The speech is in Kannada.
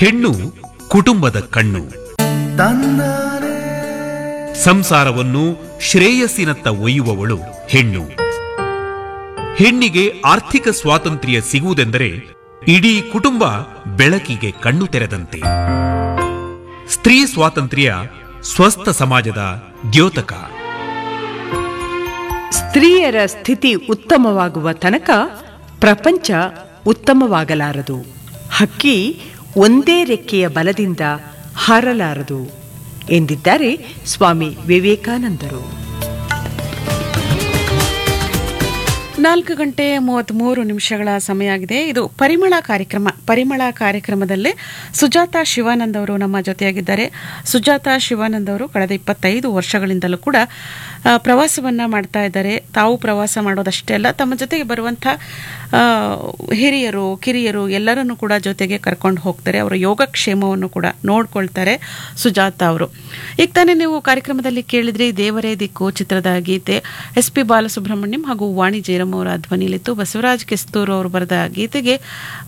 ಹೆಣ್ಣು ಕುಟುಂಬದ ಕಣ್ಣು ಸಂಸಾರವನ್ನು ಶ್ರೇಯಸ್ಸಿನತ್ತ ಒಯ್ಯುವವಳು ಹೆಣ್ಣು ಹೆಣ್ಣಿಗೆ ಆರ್ಥಿಕ ಸ್ವಾತಂತ್ರ್ಯ ಸಿಗುವುದೆಂದರೆ ಇಡೀ ಕುಟುಂಬ ಬೆಳಕಿಗೆ ಕಣ್ಣು ತೆರೆದಂತೆ ಸ್ತ್ರೀ ಸ್ವಾತಂತ್ರ್ಯ ಸ್ವಸ್ಥ ಸಮಾಜದ ದ್ಯೋತಕ ಸ್ತ್ರೀಯರ ಸ್ಥಿತಿ ಉತ್ತಮವಾಗುವ ತನಕ ಪ್ರಪಂಚ ಉತ್ತಮವಾಗಲಾರದು ಹಕ್ಕಿ ಒಂದೇ ರೆಕ್ಕೆಯ ಬಲದಿಂದ ಹಾರಲಾರದು ಎಂದಿದ್ದಾರೆ ಸ್ವಾಮಿ ವಿವೇಕಾನಂದರು ನಾಲ್ಕು ಗಂಟೆ ಮೂವತ್ತ್ಮೂರು ನಿಮಿಷಗಳ ಸಮಯ ಆಗಿದೆ ಇದು ಪರಿಮಳ ಕಾರ್ಯಕ್ರಮ ಪರಿಮಳ ಕಾರ್ಯಕ್ರಮದಲ್ಲಿ ಸುಜಾತ ಶಿವಾನಂದ್ ಅವರು ನಮ್ಮ ಜೊತೆಯಾಗಿದ್ದಾರೆ ಸುಜಾತ ಶಿವಾನಂದ್ ಅವರು ಕಳೆದ ಇಪ್ಪತ್ತೈದು ವರ್ಷಗಳಿಂದಲೂ ಕೂಡ ಆ, ಪ್ರವಾಸವನ್ನ ಮಾಡ್ತಾ ಇದ್ದಾರೆ ತಾವು ಪ್ರವಾಸ ಮಾಡೋದಷ್ಟೇ ಅಲ್ಲ ತಮ್ಮ ಜೊತೆಗೆ ಬರುವಂಥ ಆ, ಹಿರಿಯರು ಕಿರಿಯರು ಎಲ್ಲರನ್ನೂ ಕೂಡ ಜೊತೆಗೆ ಕರ್ಕೊಂಡು ಹೋಗ್ತಾರೆ ಅವರ ಯೋಗಕ್ಷೇಮವನ್ನು ಕೂಡ ನೋಡ್ಕೊಳ್ತಾರೆ ಸುಜಾತ ಅವರು ಈಗ ತಾನೇ ನೀವು ಕಾರ್ಯಕ್ರಮದಲ್ಲಿ ಕೇಳಿದ್ರಿ ದೇವರೇ ದಿಕ್ಕು ಚಿತ್ರದ ಗೀತೆ ಎಸ್ ಪಿ ಬಾಲಸುಬ್ರಹ್ಮಣ್ಯಂ ಹಾಗೂ ವಾಣಿ ಜಯರಾಮ್ ಅವರ ಧ್ವನಿಲಿತ್ತು ಬಸವರಾಜ್ ಕಿಸ್ತೂರು ಅವರು ಬರೆದ ಗೀತೆಗೆ